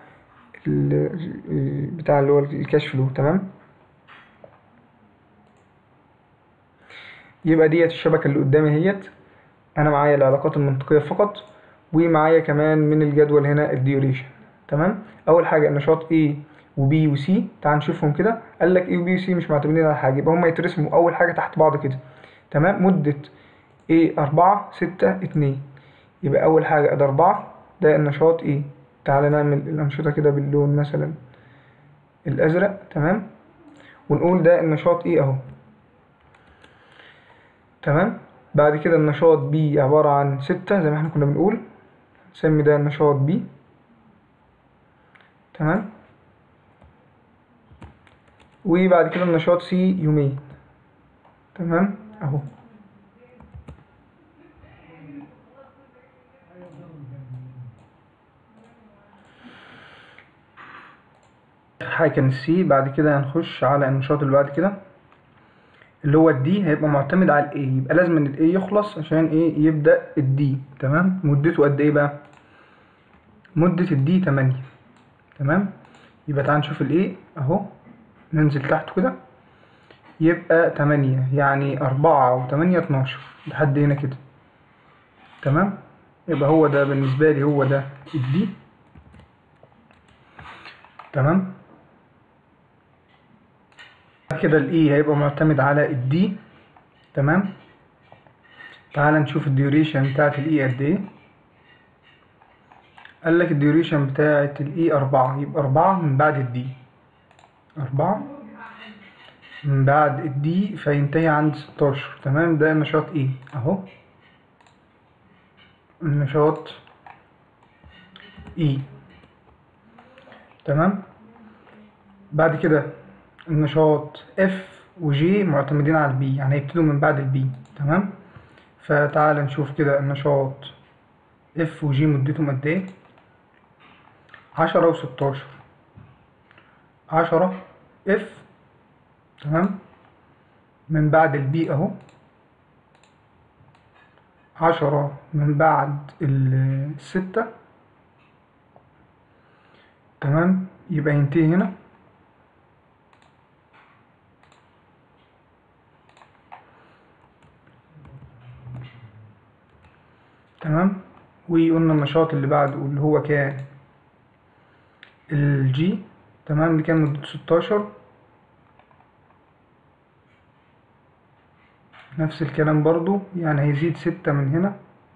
بتاع اللي هو الكاش فلو تمام يبقى ديت الشبكة اللي قدامي اهيت انا معايا العلاقات المنطقية فقط ومعايا كمان من الجدول هنا الديوريشن تمام اول حاجة النشاط A و B و C تعال نشوفهم كده قال لك A و B و C مش معتمدين على حاجة يبقى هما يترسموا اول حاجة تحت بعض كده تمام مدة A أربعة ستة اتنين يبقى اول حاجة ادي أربعة ده النشاط A تعالى نعمل الأنشطة كده باللون مثلا الأزرق تمام ونقول ده النشاط إيه أهو تمام بعد كده النشاط بي عبارة عن ستة زي ما احنا كنا بنقول نسمي ده النشاط بي تمام وبعد كده النشاط سي يومين تمام اهو حاجة كان السي بعد كده هنخش على النشاط اللي بعد كده اللي هو الدي هيبقى معتمد على الاي يبقى لازم ان الاي يخلص عشان ايه يبدأ الدي تمام مدته قد ايه بقى مدة الدي 8 تمام يبقى تعال نشوف الايه اهو ننزل تحت كده يبقى 8 يعني 4 و8 12 لحد هنا كده تمام يبقى هو ده بالنسبة لي هو ده الدي تمام بعد كده الاي هيبقى معتمد على الدي تمام تعال نشوف الديوريشن بتاعت الاي قد ايه قال لك الديوريشن بتاعت الاي أربعة يبقى أربعة من بعد الدي أربعة من بعد الدي فينتهي عند ستاشر تمام ده نشاط ايه اهو النشاط اي تمام بعد كده النشاط اف وجي معتمدين على البي يعني هيبتدوا من بعد البي تمام فتعال نشوف كده النشاط اف وجي مدتهم قد ايه عشرة وستاشر عشرة اف تمام من بعد البي اهو عشرة من بعد الستة تمام يبقى ينتهي هنا تمام وقلنا النشاط اللي بعده اللي هو كان الجي تمام اللي كان مدته ستاشر نفس الكلام برضو يعني هيزيد ستة من هنا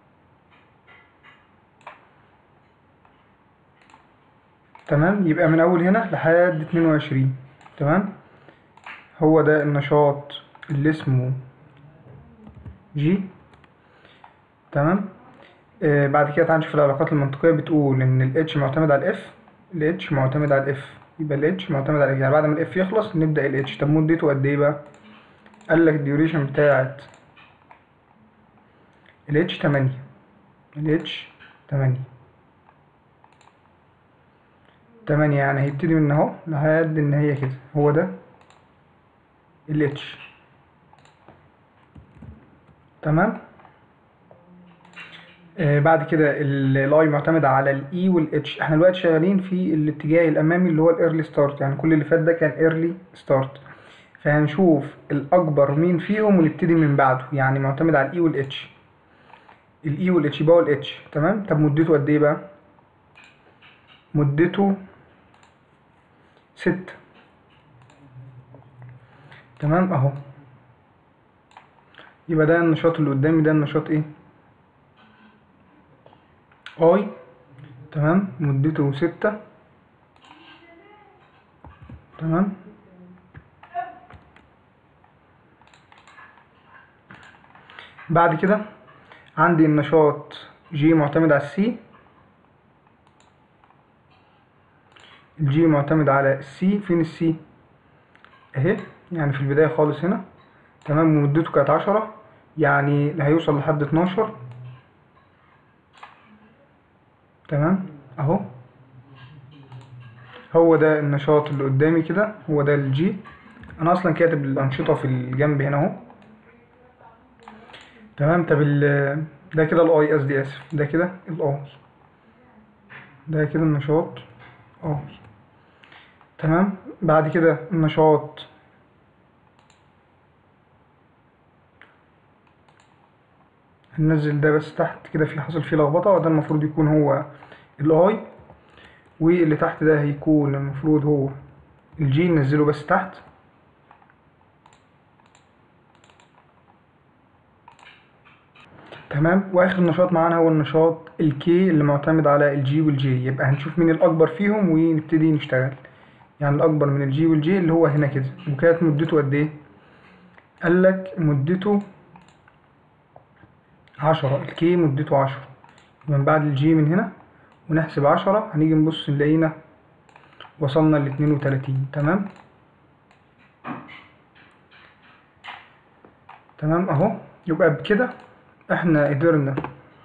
تمام يبقى من أول هنا لحد اتنين وعشرين تمام هو ده النشاط اللي اسمه جي تمام آه بعد كده تعال نشوف العلاقات المنطقية بتقول إن ال H معتمد على ال F ال H معتمد على ال F يبقى ال H معتمد على ال F يعني بعد ما ال F يخلص نبدأ ال H طب مدته قد إيه بقى؟ قال لك الديوريشن بتاعت ال H تمانية ال H تمانية تمانية يعني هيبتدي من اهو لحد النهاية كده هو ده ال H تمام آه بعد كده الاي معتمدة على الاي والاتش احنا دلوقتي شغالين في الاتجاه الامامي اللي هو الايرلي ستارت يعني كل اللي فات ده كان ايرلي ستارت فهنشوف الاكبر مين فيهم ونبتدي من بعده يعني معتمد على الاي والاتش الاي والاتش يبقى هو الاتش تمام طب مدته قد ايه بقى مدته ستة تمام اهو يبقى ده النشاط اللي قدامي ده النشاط ايه اي تمام مدته ستة تمام بعد كده عندي النشاط جي معتمد على السي الجي معتمد على السي فين السي اهي يعني في البداية خالص هنا تمام ومدته كانت عشرة يعني هيوصل لحد اتناشر تمام اهو هو ده النشاط اللي قدامي كده هو ده الجي انا اصلا كاتب الانشطة في الجنب هنا اهو تمام طب ال ده كده الاي قصدي اسف ده كده الاي ده كده النشاط اي تمام بعد كده النشاط هننزل ده بس تحت كده في حصل فيه لخبطة وده المفروض يكون هو الاي واللي تحت ده هيكون المفروض هو الجي ننزله بس تحت تمام واخر نشاط معانا هو النشاط الكي اللي معتمد على الجي والجي يبقى هنشوف مين الاكبر فيهم ونبتدي نشتغل يعني الاكبر من الجي والجي اللي هو هنا كده وكانت مدته قد ايه قال لك مدته عشرة الكي مدته عشرة من بعد الجي من هنا ونحسب عشرة هنيجي نبص نلاقينا وصلنا لاتنين وتلاتين تمام تمام اهو يبقى بكده احنا قدرنا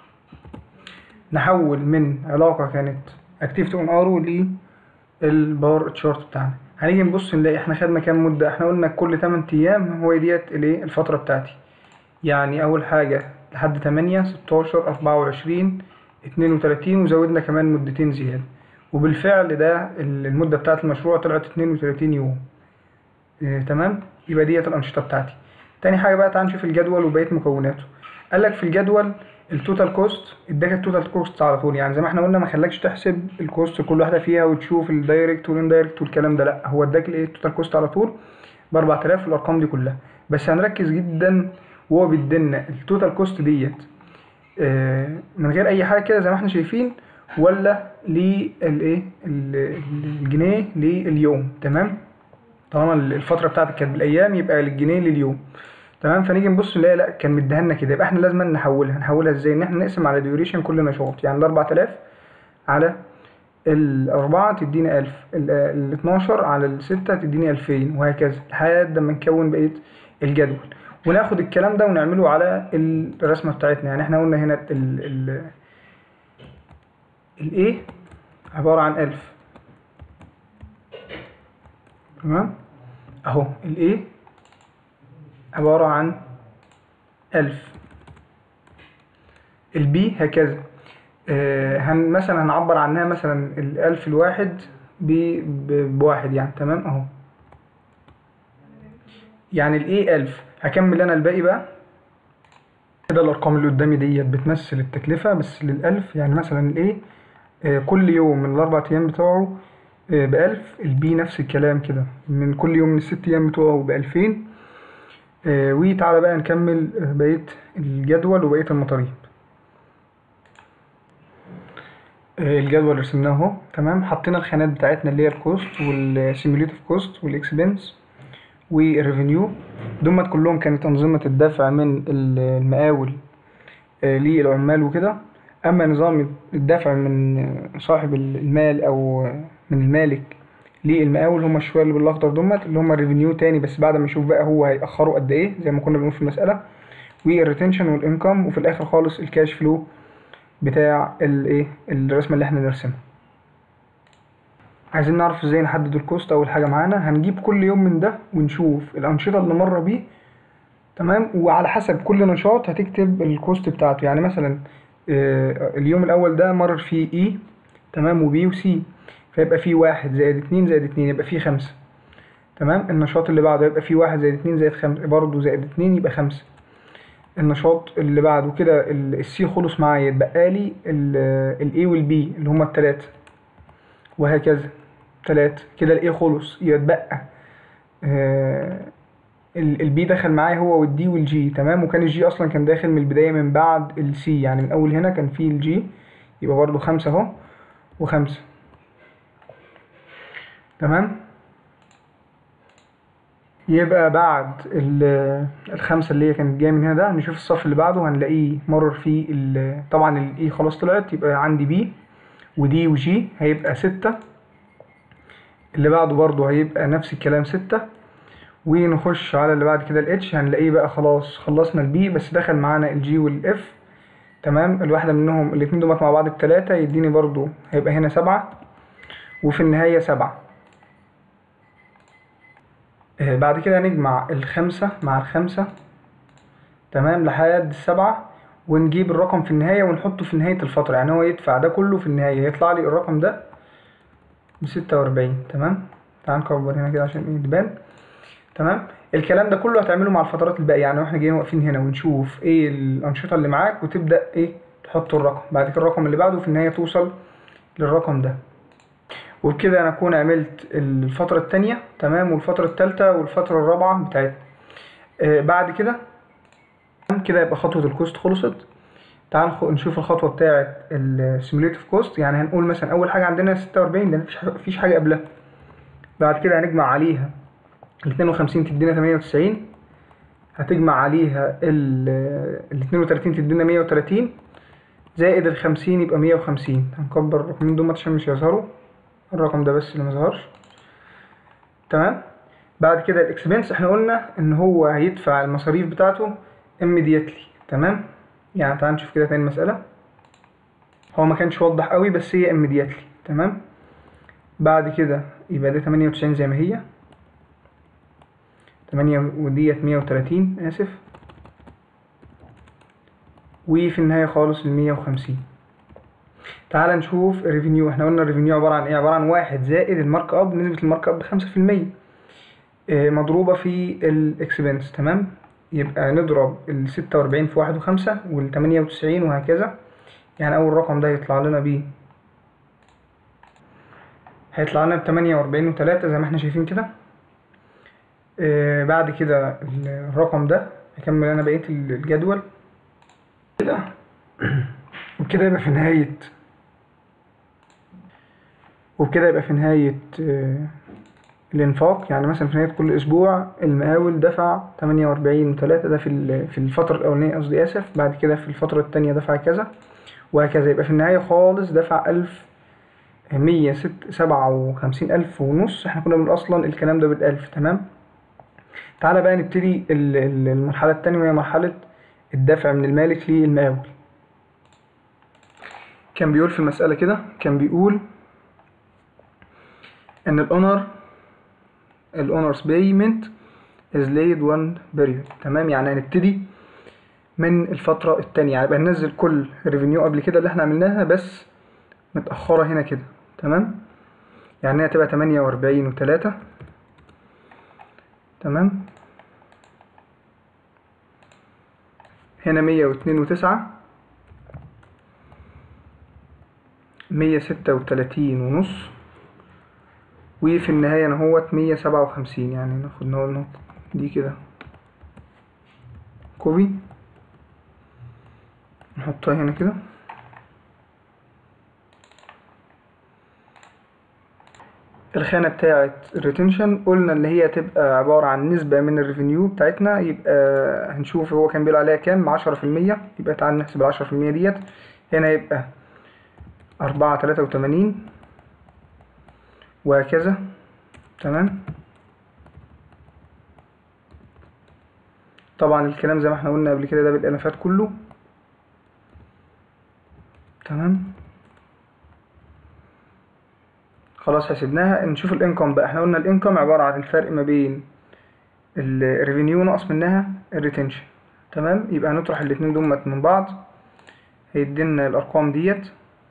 نحول من علاقة كانت اكتيفيتي اون ارو للبار تشارت بتاعنا هنيجي نبص نلاقي احنا خدنا كام مدة احنا قلنا كل 8 ايام هو ديت الايه الفترة بتاعتي يعني اول حاجة لحد 8 16 24 32 وزودنا كمان مدتين زيادة وبالفعل ده المدة بتاعت المشروع طلعت 32 يوم اه تمام يبقى ديت الأنشطة بتاعتي تاني حاجة بقى تعال نشوف الجدول وبقية مكوناته قال لك في الجدول التوتال كوست اداك التوتال كوست على طول يعني زي ما احنا قلنا ما خلاكش تحسب الكوست كل واحده فيها وتشوف الدايركت والاندايركت والكلام ده لا هو اداك الايه التوتال كوست على طول ب 4000 والارقام دي كلها بس هنركز جدا وهو بيدينا التوتال كوست ديت آه من غير اي حاجه كده زي ما احنا شايفين ولا للايه الجنيه لليوم تمام طالما الفتره بتاعتك كانت بالايام يبقى الجنيه لليوم تمام فنيجي نبص نلاقي لا كان مديها لنا كده يبقى احنا لازم نحولها نحولها ازاي ان احنا نقسم على ديوريشن كل نشاط يعني ال 4000 على الأربعة تديني ألف ال 12 على الستة تديني ألفين وهكذا لحد ما نكون بقية الجدول وناخد الكلام ده ونعمله على الرسمة بتاعتنا يعني احنا قلنا هنا ال ال الايه عبارة عن ألف تمام اهو الايه عبارة عن ألف البي هكذا آه هن مثلا هنعبر عنها مثلا الألف الواحد بواحد يعني تمام أهو يعني الإيه ألف هكمل أنا الباقي بقى كده الأرقام اللي قدامي ديت بتمثل التكلفة بس للألف يعني مثلا الإيه آه كل يوم من الأربع أيام بتوعه آه بألف البي نفس الكلام كده من كل يوم من الست أيام بتوعه بألفين آه وتعالى بقى نكمل بقية الجدول وبقية المطاريد آه الجدول رسمناه اهو تمام حطينا الخانات بتاعتنا اللي هي الكوست والسيميوليتيف كوست والاكسبنس والريفينيو دول كلهم كانت أنظمة الدفع من المقاول آه للعمال وكده أما نظام الدفع من صاحب المال أو من المالك للمقاول هما الشوية اللي بالاخضر دمت اللي هما الريفينيو تاني بس بعد ما نشوف بقى هو هيأخره قد ايه زي ما كنا بنقول في المسألة والريتنشن والانكم وفي الاخر خالص الكاش فلو بتاع الايه الرسمة اللي احنا نرسمها عايزين نعرف ازاي نحدد الكوست اول حاجة معانا هنجيب كل يوم من ده ونشوف الانشطة اللي مر بيه تمام وعلى حسب كل نشاط هتكتب الكوست بتاعته يعني مثلا اليوم الاول ده مر فيه اي تمام وبي وسي فيبقى فيه واحد زائد اتنين زائد اتنين يبقى فيه خمسة تمام النشاط اللي بعده يبقى فيه واحد زائد اتنين زائد خمسة برضه زائد اتنين يبقى خمسة النشاط اللي بعده كده السي خلص معايا يتبقى لي الاي والبي اللي هما التلاتة وهكذا تلاتة كده الاي خلص يتبقى آه البي دخل معايا هو والدي والجي تمام وكان الجي اصلا كان داخل من البداية من بعد السي يعني من اول هنا كان فيه الجي يبقى برضه خمسة اهو وخمسة تمام يبقى بعد الخمسة اللي هي كانت جاية من هنا ده نشوف الصف اللي بعده هنلاقيه مرر فيه طبعا الاي خلاص طلعت يبقى عندي بي ودي وجي هيبقى ستة اللي بعده برضه هيبقى نفس الكلام ستة ونخش على اللي بعد كده الاتش هنلاقيه بقى خلاص خلصنا البي بس دخل معانا الجي والاف تمام الواحدة منهم الاتنين دول مع بعض التلاتة يديني برضه هيبقى هنا سبعة وفي النهاية سبعة آه بعد كده نجمع الخمسة مع الخمسة تمام لحد السبعة ونجيب الرقم في النهاية ونحطه في نهاية الفترة يعني هو يدفع ده كله في النهاية يطلع لي الرقم ده بستة وأربعين تمام تعال نكبر هنا كده عشان ايه تبان تمام الكلام ده كله هتعمله مع الفترات الباقية يعني واحنا جايين واقفين هنا ونشوف ايه الأنشطة اللي معاك وتبدأ ايه تحط الرقم بعد كده الرقم اللي بعده في النهاية توصل للرقم ده وبكده انا اكون عملت الفترة التانية تمام والفترة التالتة والفترة الرابعة بتاعتنا آه بعد كده كده يبقى خطوة الكوست خلصت تعال نشوف الخطوة بتاعة السيموليتيف كوست يعني هنقول مثلا أول حاجة عندنا ستة وأربعين لأن مفيش مفيش حاجة قبلها بعد كده هنجمع عليها الاتنين وخمسين تدينا تمانية وتسعين هتجمع عليها الاتنين وتلاتين تدينا مية وتلاتين زائد الخمسين يبقى مية وخمسين هنكبر الرقمين دول عشان مش هيظهروا الرقم ده بس اللي مظهرش تمام بعد كده الاكسبنس احنا قلنا ان هو هيدفع المصاريف بتاعته immediately تمام يعني تعال نشوف كده تاني المسألة هو ما كانش واضح قوي بس هي immediately تمام بعد كده يبقى ده 98 زي ما هي 8 وديت 130 اسف وفي النهاية خالص ال 150 تعال نشوف الريفينيو احنا قلنا الريفينيو عبارة عن ايه عبارة عن واحد زائد المارك اب نسبة المارك اب بخمسة في المية مضروبة في الاكسبنس تمام يبقى نضرب ال 46 في واحد وخمسة وال 98 وهكذا يعني أول رقم ده يطلع لنا بيه هيطلع لنا بتمانية وأربعين وتلاتة زي ما احنا شايفين كده آه بعد كده الرقم ده هكمل أنا بقية الجدول كده وبكده يبقى في نهاية وبكده يبقى في نهاية آه الإنفاق يعني مثلا في نهاية كل أسبوع المقاول دفع تمانية وأربعين وتلاتة ده في في الفترة الأولانية قصدي آسف بعد كده في الفترة التانية دفع كذا وهكذا يبقى في النهاية خالص دفع ألف مية ست سبعة وخمسين ألف ونص احنا كنا من أصلا الكلام ده بالألف تمام تعالى بقى نبتدي المرحلة التانية وهي مرحلة الدفع من المالك للمقاول كان بيقول في المسألة كده كان بيقول إن الأونر الأونرز بيمنت is laid one period تمام يعني هنبتدي من الفترة التانية يعني يبقى ننزل كل ريفينيو قبل كده اللي احنا عملناها بس متأخرة هنا كده تمام يعني هي هتبقى تمانية وأربعين وتلاتة تمام هنا مية واتنين وتسعة مية ستة وتلاتين ونص وفي النهاية انا هوت مية سبعة وخمسين يعني ناخد نقول دي كده كوبي نحطها هنا كده الخانة بتاعة الريتنشن قلنا ان هي تبقى عبارة عن نسبة من الريفينيو بتاعتنا يبقى هنشوف هو كان بيقول عليها كام عشرة في المية يبقى تعال نحسب العشرة في المية ديت هنا يبقى أربعة تلاتة وتمانين وهكذا تمام طبعا الكلام زي ما احنا قلنا قبل كده ده بالالافات كله تمام خلاص حسبناها نشوف الانكم بقى احنا قلنا الانكم عبارة عن الفرق ما بين الريفينيو ناقص منها الريتنشن تمام يبقى هنطرح الاتنين دول من بعض هيدينا الارقام ديت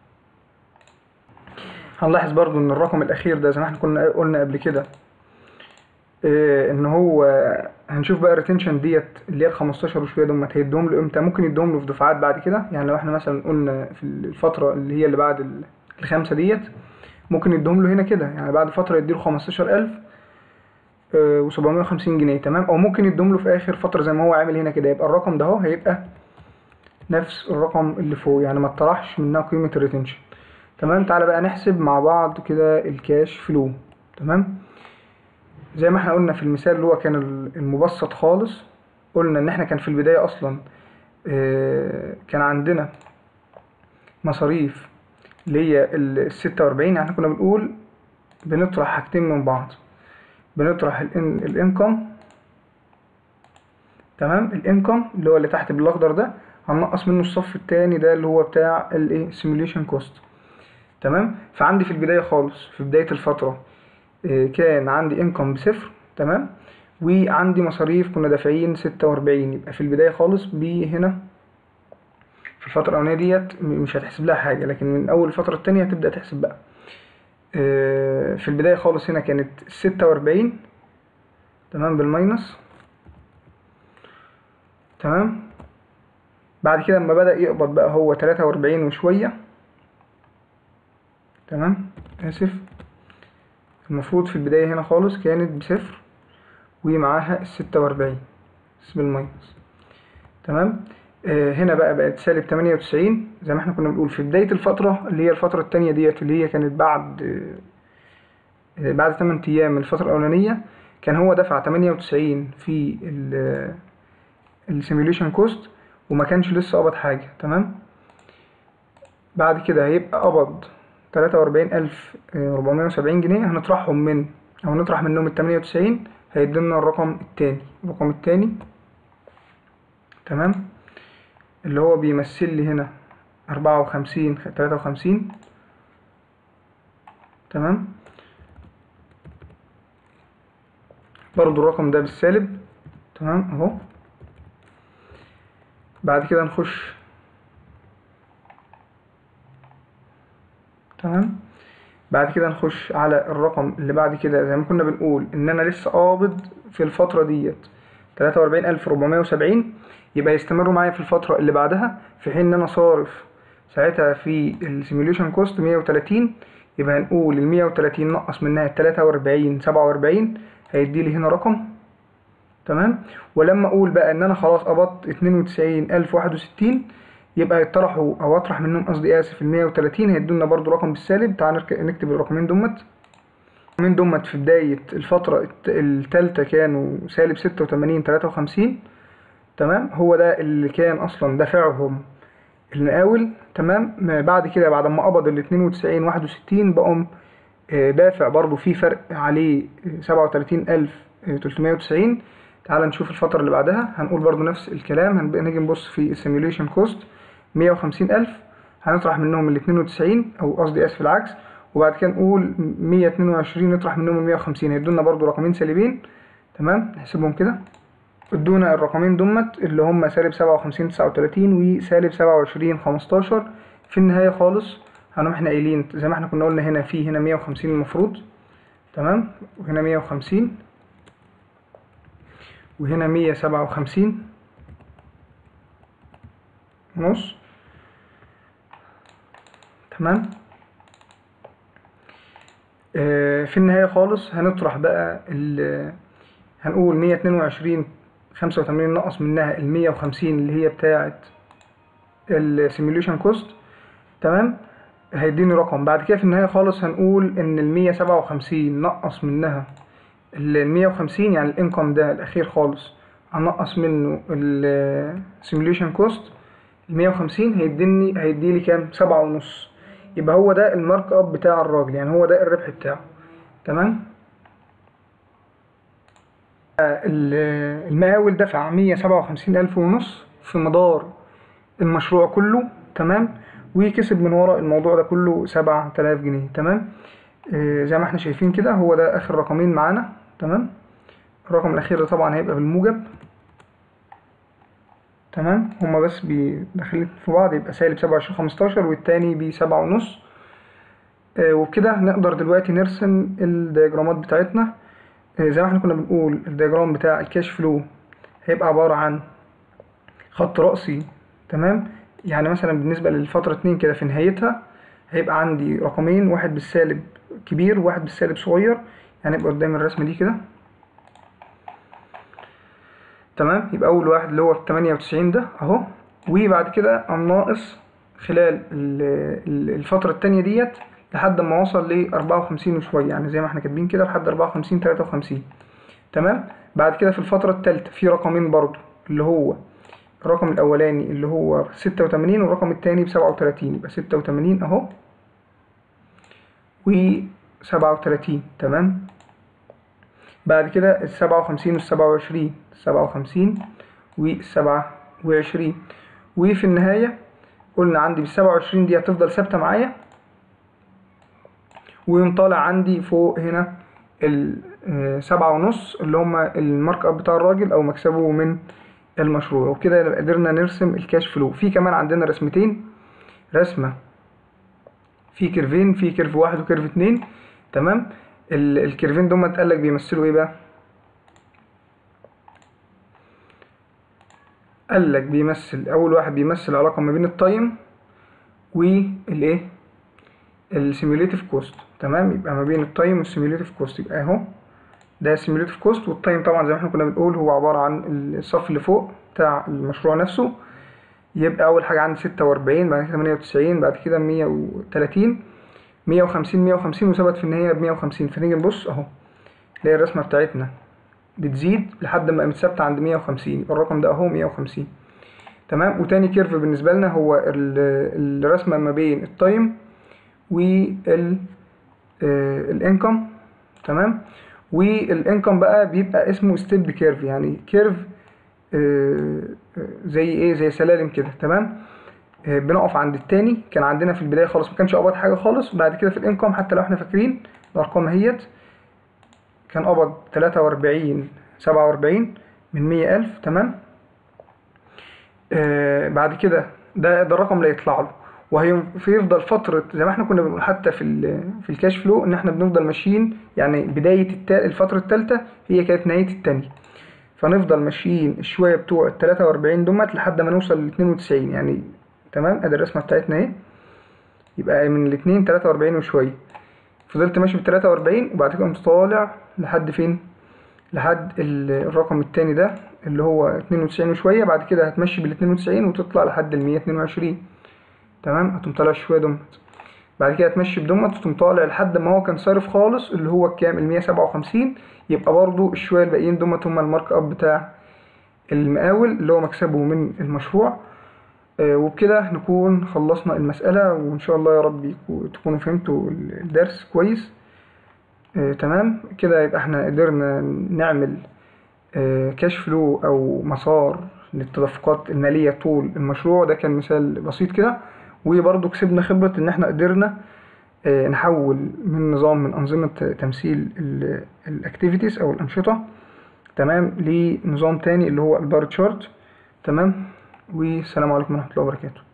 هنلاحظ برضو ان الرقم الاخير ده زي ما احنا كنا قلنا قبل كده اه ان هو هنشوف بقى الريتنشن ديت اللي هي ال 15 وشويه دول هيدوهم له امتى ممكن يدوهم له في دفعات بعد كده يعني لو احنا مثلا قلنا في الفتره اللي هي اللي بعد الخمسه ديت ممكن يدوهم له هنا كده يعني بعد فتره يديله 15000 اه و750 جنيه تمام او ممكن يدوهم له في اخر فتره زي ما هو عامل هنا كده يبقى الرقم ده اهو هيبقى نفس الرقم اللي فوق يعني ما اتطرحش منها قيمه الريتنشن تمام تعالى بقى نحسب مع بعض كده الكاش فلو تمام زي ما احنا قلنا في المثال اللي هو كان المبسط خالص قلنا ان احنا كان في البداية اصلا اه كان عندنا مصاريف اللي هي الستة واربعين يعني احنا كنا بنقول بنطرح حاجتين من بعض بنطرح الانكم تمام الانكم اللي هو اللي تحت بالاخضر ده هننقص منه الصف التاني ده اللي هو بتاع الايه سيميوليشن كوست تمام فعندي في البداية خالص في بداية الفترة كان عندي انكم بصفر تمام وعندي مصاريف كنا دافعين ستة وأربعين يبقى في البداية خالص بي هنا في الفترة الأولانية ديت مش هتحسب لها حاجة لكن من أول الفترة التانية هتبدأ تحسب بقى في البداية خالص هنا كانت ستة وأربعين تمام بالماينس تمام بعد كده لما بدأ يقبض بقى هو تلاتة وأربعين وشوية تمام آسف المفروض في البداية هنا خالص كانت بصفر ومعاها الستة وأربعين بس بالماينس تمام آه هنا بقى بقت سالب تمانية وتسعين زي ما احنا كنا بنقول في بداية الفترة اللي هي الفترة التانية ديت اللي هي كانت بعد آه بعد تمن أيام من الفترة الأولانية كان هو دفع تمانية وتسعين في السيميوليشن كوست وما كانش لسه قبض حاجة تمام بعد كده هيبقى قبض تلاتة وأربعين ألف ربعمية وسبعين جنيه هنطرحهم من أو نطرح منهم التمانية وتسعين هيدينا الرقم التاني الرقم التاني تمام اللي هو بيمثل لي هنا أربعة وخمسين تلاتة وخمسين تمام برضو الرقم ده بالسالب تمام اهو بعد كده نخش تمام بعد كده نخش على الرقم اللي بعد كده زي ما كنا بنقول ان انا لسه قابض في الفترة ديت تلاتة وأربعين ألف ربعمية وسبعين يبقى يستمروا معايا في الفترة اللي بعدها في حين ان انا صارف ساعتها في السيميوليشن كوست مية وتلاتين يبقى هنقول المية وتلاتين نقص منها التلاتة وأربعين سبعة وأربعين هيديلي هنا رقم تمام ولما اقول بقى ان انا خلاص قبضت اتنين وتسعين الف واحد وستين يبقى يطرحوا او اطرح منهم قصدي اسف المية وتلاتين هيدولنا برضو رقم بالسالب تعال نرك- نكتب الرقمين دمت الرقمين دمت في بداية الفترة الت- التالتة كانوا سالب ستة وتمانين تلاتة وخمسين تمام هو ده اللي كان اصلا دافعهم المقاول تمام ما بعد كده بعد ما قبض ال 92 61 بقوم آه، دافع برضو في فرق عليه سبعة وتلاتين ألف تلتمية وتسعين تعال نشوف الفترة اللي بعدها هنقول برضو نفس الكلام هنبقى نيجي نبص في السيميوليشن كوست مية وخمسين ألف هنطرح منهم ال 92 أو قصدي آسف العكس وبعد كده نقول مية اتنين وعشرين نطرح منهم ال 150 هيدونا برضو رقمين سالبين تمام نحسبهم كده ادونا الرقمين دمت اللي هم سالب سبعة وخمسين تسعة وتلاتين وسالب سبعة وعشرين خمستاشر في النهاية خالص هنقوم احنا قايلين زي ما احنا كنا قلنا هنا في هنا مية وخمسين المفروض تمام وهنا مية وخمسين وهنا مية سبعة وخمسين ونص تمام آه، في النهاية خالص هنطرح بقى ال هنقول مية اتنين وعشرين خمسة وتمانين نقص منها المية وخمسين اللي هي بتاعة السيميوليشن كوست تمام هيديني رقم بعد كده في النهاية خالص هنقول إن المية سبعة وخمسين نقص منها المية وخمسين يعني الانكم ده الأخير خالص هنقص منه السيميوليشن كوست المية وخمسين هيديني هيديلي كام سبعة ونص يبقى هو ده المارك اب بتاع الراجل يعني هو ده الربح بتاعه تمام ال- المقاول دفع مية سبعة وخمسين ألف ونص في مدار المشروع كله تمام وكسب من ورا الموضوع ده كله سبعة آلاف جنيه تمام آه، زي ما احنا شايفين كده هو ده آخر رقمين معانا تمام الرقم الأخير ده طبعا هيبقى بالموجب تمام هما بس بي- داخلين في بعض يبقى سالب سبعة وعشرين خمستاشر والتاني بسبعة ونص آه، وبكده نقدر دلوقتي نرسم الدياجرامات بتاعتنا آه، زي ما احنا كنا بنقول الدياجرام بتاع الكاش فلو هيبقى عبارة عن خط رأسي تمام يعني مثلا بالنسبة للفترة اتنين كده في نهايتها هيبقى عندي رقمين واحد بالسالب كبير وواحد بالسالب صغير يعني يبقى قدام الرسمة دي كده تمام يبقى أول واحد اللي هو التمانية وتسعين ده أهو وبعد كده الناقص خلال ال- ال- الفترة التانية ديت لحد ما وصل لأربعة وخمسين وشوية يعني زي ما احنا كاتبين كده لحد أربعة وخمسين تلاتة وخمسين تمام بعد كده في الفترة التالتة في رقمين برضو اللي هو الرقم الأولاني اللي هو ستة وتمانين والرقم التاني بسبعة وتلاتين يبقى ستة وتمانين أهو وسبعة وتلاتين تمام بعد كده السبعة وخمسين والسبعة وعشرين السبعة وخمسين والسبعة وعشرين وفي النهاية قلنا عندي بالسبعة وعشرين دي هتفضل ثابتة معايا ويقوم طالع عندي فوق هنا السبعة ونص اللي هما المارك اب بتاع الراجل أو مكسبه من المشروع وكده يبقى قدرنا نرسم الكاش فلو في كمان عندنا رسمتين رسمة في كيرفين في كيرف واحد وكيرف اتنين تمام ال- الكيرفين دول اتقالك بيمثلوا ايه بقى قالك بيمثل اول واحد بيمثل علاقة ما بين التايم والايه السيميوليتيف كوست تمام يبقى ما بين التايم والسيميوليتيف كوست يبقى اهو ده السيميوليتيف كوست والتايم طبعا زي ما احنا كنا بنقول هو عبارة عن الصف اللي فوق بتاع المشروع نفسه يبقى أول حاجة عندي ستة وأربعين بعد كده تمانية وتسعين بعد كده مية وتلاتين مية وخمسين مية وخمسين وثبت في النهاية بمية وخمسين فنيجي نبص أهو نلاقي الرسمة بتاعتنا بتزيد لحد ما قامت ثابتة عند مية وخمسين يبقى الرقم ده أهو مية وخمسين تمام وتاني كيرف بالنسبة لنا هو ال- الرسمة ما بين التايم وال الانكم تمام والانكم بقى بيبقى اسمه ستيب كيرف يعني كيرف زي ايه زي سلالم كده تمام آه، بنقف عند التاني كان عندنا في البدايه خالص ما كانش قبض حاجه خالص وبعد كده في الانكم حتى لو احنا فاكرين الارقام اهيت كان قبض 43 47 من 100000 تمام آه بعد كده ده ده الرقم اللي هيطلع له وهيفضل فترة زي ما احنا كنا بنقول حتى في ال في الكاش فلو ان احنا بنفضل ماشيين يعني بداية التا- الفترة التالتة هي كانت نهاية التانية فنفضل ماشيين الشوية بتوع ال 43 دمت لحد ما نوصل ل 92 يعني تمام ادي الرسمة بتاعتنا اهي يبقى من الاتنين 43 وشوية فضلت ماشي بال 43 وبعد كده قمت طالع لحد فين؟ لحد ال- الرقم التاني ده اللي هو 92 وشوية بعد كده هتمشي بال 92 وتطلع لحد ال 122 تمام هتقوم طالع شوية دمت بعد كده هتمشي بدمت وتقوم طالع لحد ما هو كان صارف خالص اللي هو الكام ال 157 يبقى برضو الشوية الباقيين دمت هما المارك اب بتاع المقاول اللي هو مكسبه من المشروع آه، وبكده نكون خلصنا المسألة وإن شاء الله يا رب يكو- تكونوا فهمتوا الدرس كويس آه، تمام كده يبقى احنا قدرنا نعمل آه، كاش فلو أو مسار للتدفقات المالية طول المشروع ده كان مثال بسيط كده وبرضه كسبنا خبرة إن احنا قدرنا آه، نحول من نظام من أنظمة تمثيل الأكتيفيتيز أو الأنشطة تمام لنظام تاني اللي هو البار تشارت تمام والسلام عليكم ورحمة الله وبركاته